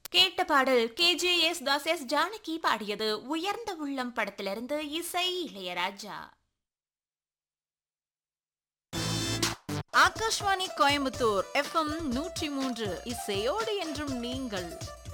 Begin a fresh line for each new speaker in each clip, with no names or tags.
கேட்ட பாடல் KJS Das S Janaki பாடியது உயர்ந்த உள்ளம் படத்திலிருந்து இசை இளையராஜா
ஆகாஷ்வாணி கோயம்புத்தூர் எஃப்எம் நூற்றி மூன்று இசையோடு என்றும் நீங்கள்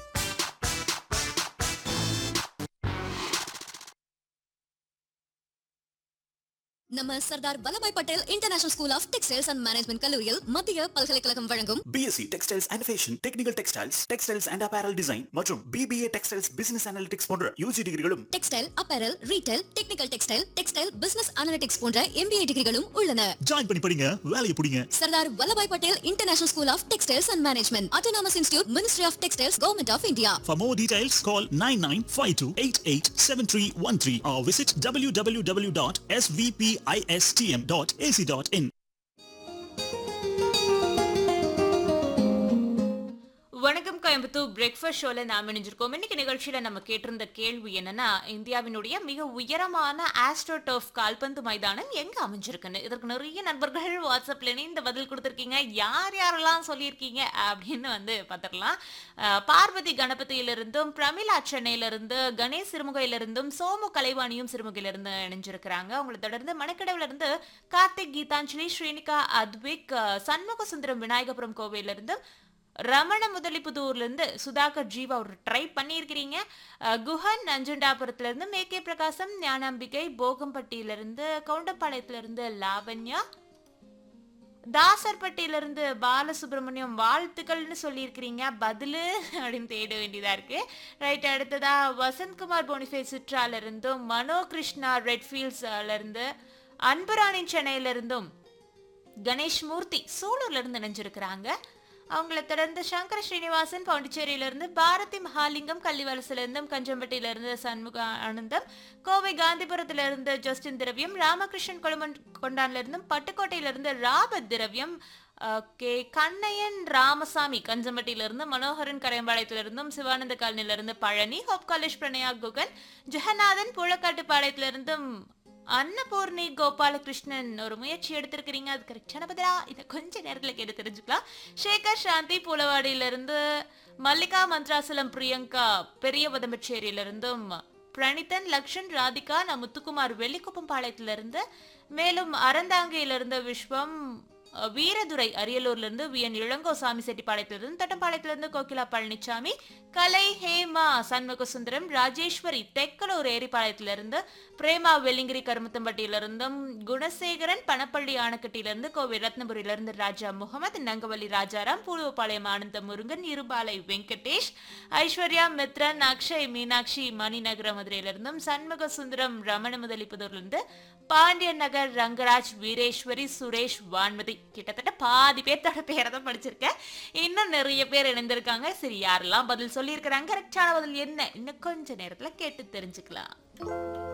நம்ம Sardar Vallabhbhai Patel international school of textiles and management கல்லூரியில் மத்திய பல்கலைக்கழகம் வழங்கும்
BSc textiles and fashion technical textiles textiles and apparel design மற்றும் பிபிஏ டெக்ஸ்டைல்ஸ் பிசினஸ் அனாலிட்டிக்ஸ் போன்ற யூஜி டிகிரிகளும்
textile apparel retail technical textile textile business analytics போன்ற எம்பிஏ டிகிரிகளும் உள்ளன
ஜாயின் பண்ணி படிங்க வேலையை பிடிங்க
Sardar Vallabhbhai Patel international school of textiles and management autonomous institute ministry of textiles government of India
For more details, call 9952887313 or visit www.svpistm.ac.in.
வணக்கம் Coimbatore breakfast ஷோல நாம் இணைஞ்சிருக்கோம் இன்னைக்கு நிகழ்ச்சியில நம்ம கேட்டிருந்த கேள்வி என்னன்னா இந்தியாவினுடைய மிக உயரமான ஆஸ்ட்ரோடர்ஃப் கால்பந்து மைதானம் எங்க அமைஞ்சிருக்குன்னு இதற்கு நிறைய நண்பர்கள் வாட்ஸ்அப்ல இந்த பதில் கொடுத்துருக்கீங்க யார் யாரெல்லாம் சொல்லியிருக்கீங்க அப்படின்னு வந்து பார்த்துடலாம் அஹ், பார்வதி கணபதியிலிருந்தும் பிரமிளா சென்னையிலிருந்து கணேஷ் சிறுமுகையிலிருந்தும் சோமு கலைவாணியும் சிறுமுகையிலிருந்து இணைஞ்சிருக்கிறாங்க அவங்களை தொடர்ந்து மணக்கடவுல இருந்து கார்த்திக் கீதாஞ்சலி ஸ்ரீனிகா அத்விக் அஹ், சண்முக சுந்தரம் விநாயகபுரம் கோவிலிருந்து ரமண முதலிப்புதூர்ல இருந்து சுதாகர் ஜீவா ஒரு ட்ரை பண்ணியிருக்கிறீங்க அஹ், குஹன் நஞ்சுண்டாபுரத்துல இருந்து மேகே பிரகாசம் ஞானாம்பிகை போகம்பட்டியில இருந்து கவுண்டப்பாளையத்துல இருந்து லாவண்யா தாசர்பட்டியில இருந்து பாலசுப்ரமணியம் வாழ்த்துக்கள்னு சொல்லியிருக்கிறீங்க பதிலு அப்படின்னு தேட வேண்டியதா இருக்கு ரைட் அடுத்ததா வசந்த்குமார் போனிஃபே சிற்றால இருந்தும் மனோ கிருஷ்ணா ரெட்ஃபீல்ட்ஸ்ல இருந்து அன்பராணி சென்னையில இருந்தும் கணேஷ் மூர்த்தி சூலூர்ல இருந்து இணைஞ்சிருக்கிறாங்க அவங்கள தொடர்ந்து சங்கர ஸ்ரீனிவாசன் பாண்டிச்சேரியில இருந்து பாரதி மகாலிங்கம் கள்ளிவலசுல இருந்தும் கஞ்சம்பட்டியில இருந்து சண்முக ஆனந்தம் கோவை காந்திபுரத்துல இருந்து ஜஸ்டின் திரவியம் ராமகிருஷ்ணன் கொழுமன் கொண்டான்ல இருந்தும் பட்டுக்கோட்டையில இருந்து ராபத் திரவியம் ஓகே கண்ணையன் ராமசாமி கஞ்சம்பட்டியில இருந்து மனோகரன் கரையம்பாளையத்துல இருந்தும் சிவானந்த காலனில இருந்து பழனி ஹோப் காலேஜ் பிரணயா குகன் ஜெகநாதன் புழக்காட்டுப்பாளையத்துல இருந்தும் அன்னபூர்ணி கோபாலகிருஷ்ணன் ஒரு முயற்சி எடுத்திருக்கிறீங்க அது கரெக்டான பதிலா இதை கொஞ்ச நேரத்துல கேட்டு தெரிஞ்சுக்கலாம் சேகர் சாந்தி பூலவாடியில இருந்து மல்லிகா மந்த்ராசலம் பிரியங்கா பெரிய பதம்பச்சேரியில இருந்தும் பிரணிதன் லக்ஷன் ராதிகா நான் முத்துக்குமார் வெள்ளிக்குப்பம் பாளையத்துல இருந்து மேலும் அறந்தாங்கியில இருந்த விஸ்வம் அஹ், வீரதுரை அரியலூர்ல இருந்து வி என் இளங்கோ சாமி செட்டிப்பாளையத்துல இருந்து தட்டம்பாளையத்துல இருந்து கோகிலா பழனிசாமி கலை ஹேமா சண்முக சுந்தரம் ராஜேஸ்வரி தெக்கலூர் ஏரிப்பாளையத்துல இருந்து பிரேமா வெள்ளிங்கிரி கருமத்தம்பட்டியில இருந்தும் குணசேகரன் பணப்பள்ளி ஆனக்கட்டியில இருந்து கோவை ரத்னபுரியில இருந்து ராஜா முகமது நங்கவல்லி ராஜாராம் பூலுவப்பாளையம் ஆனந்த முருகன் இருபாலை வெங்கடேஷ் ஐஸ்வர்யா மித்ரன் அக்ஷய் மீனாட்சி மணிநகர மதுரையில இருந்தும் சண்முக சுந்தரம் ரமண முதலிப்புதூர்ல இருந்து பாண்டியன் நகர் ரங்கராஜ் வீரேஸ்வரி சுரேஷ் வான்மதி கிட்டத்தட்ட பாதி பேர்த்தோட பேரை தான் படிச்சிருக்கேன் இன்னும் நிறைய பேர் இணைந்திருக்காங்க சரி யாரெல்லாம் பதில் சொல்லியிருக்கிறாங்க கரெக்டான பதில் என்ன இன்னும் கொஞ்ச நேரத்துல கேட்டு தெரிஞ்சுக்கலாம்